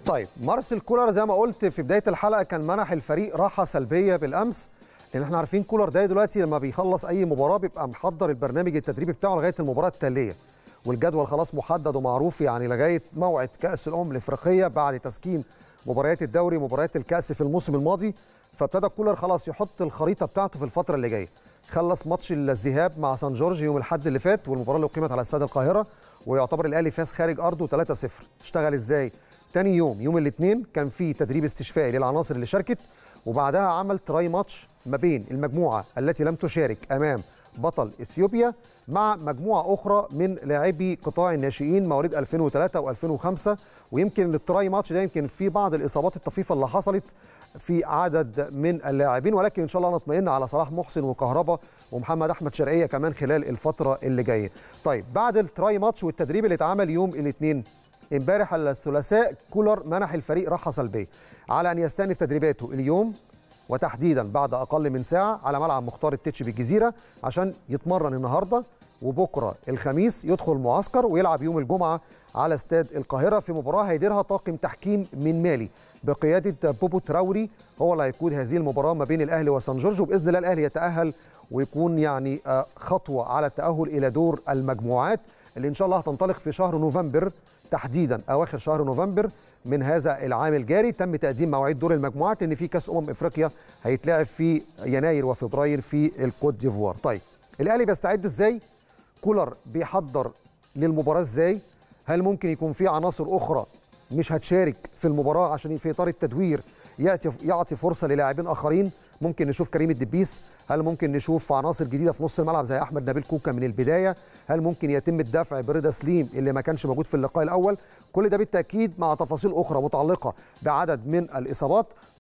طيب مارسيل كولر زي ما قلت في بدايه الحلقه كان منح الفريق راحه سلبيه بالامس لان احنا عارفين كولر ده دلوقتي لما بيخلص اي مباراه بيبقى محضر البرنامج التدريبي بتاعه لغايه المباراه التاليه والجدول خلاص محدد ومعروف يعني لغايه موعد كاس الامم الافريقيه بعد تسكين مباريات الدوري مباريات الكاس في الموسم الماضي فابتدى كولر خلاص يحط الخريطه بتاعته في الفتره اللي جايه خلص ماتش الذهاب مع سان جورج يوم الاحد اللي فات والمباراه اللي اقيمت على استاد القاهره ويعتبر الاهلي فاز خارج ارضه 3-0 اشتغل ازاي تاني يوم يوم الاثنين كان في تدريب استشفائي للعناصر اللي شاركت وبعدها عمل تراي ماتش ما بين المجموعه التي لم تشارك امام بطل اثيوبيا مع مجموعه اخرى من لاعبي قطاع الناشئين مواليد 2003 و2005 ويمكن التراي ماتش ده يمكن في بعض الاصابات الطفيفه اللي حصلت في عدد من اللاعبين ولكن ان شاء الله نطمئن على صلاح محسن وكهربا ومحمد احمد شرقيه كمان خلال الفتره اللي جايه. طيب بعد التراي ماتش والتدريب اللي اتعمل يوم الاثنين امبارح الثلاثاء كولر منح الفريق راحه سلبيه على ان يستأنف تدريباته اليوم وتحديدا بعد اقل من ساعه على ملعب مختار التتش بالجزيره عشان يتمرن النهارده وبكره الخميس يدخل معسكر ويلعب يوم الجمعه على استاد القاهره في مباراه هيديرها طاقم تحكيم من مالي بقياده بوبو تراوري هو اللي هيقود هذه المباراه ما بين الاهلي وسان جورج وباذن الله الاهلي يتاهل ويكون يعني خطوه على التاهل الى دور المجموعات اللي ان شاء الله هتنطلق في شهر نوفمبر تحديدا اواخر شهر نوفمبر من هذا العام الجاري تم تقديم مواعيد دور المجموعات لان في كاس امم افريقيا هيتلعب في يناير وفبراير في الكوت ديفوار طيب الاهلي بيستعد ازاي كولر بيحضر للمباراه ازاي هل ممكن يكون في عناصر اخرى مش هتشارك في المباراه عشان في اطار التدوير يعطي يعطي فرصه للاعبين اخرين ممكن نشوف كريم الدبيس هل ممكن نشوف عناصر جديده في نص الملعب زي احمد نبيل كوكا من البدايه هل ممكن يتم الدفع برضا سليم اللي ما كانش موجود في اللقاء الاول كل ده بالتاكيد مع تفاصيل اخرى متعلقه بعدد من الاصابات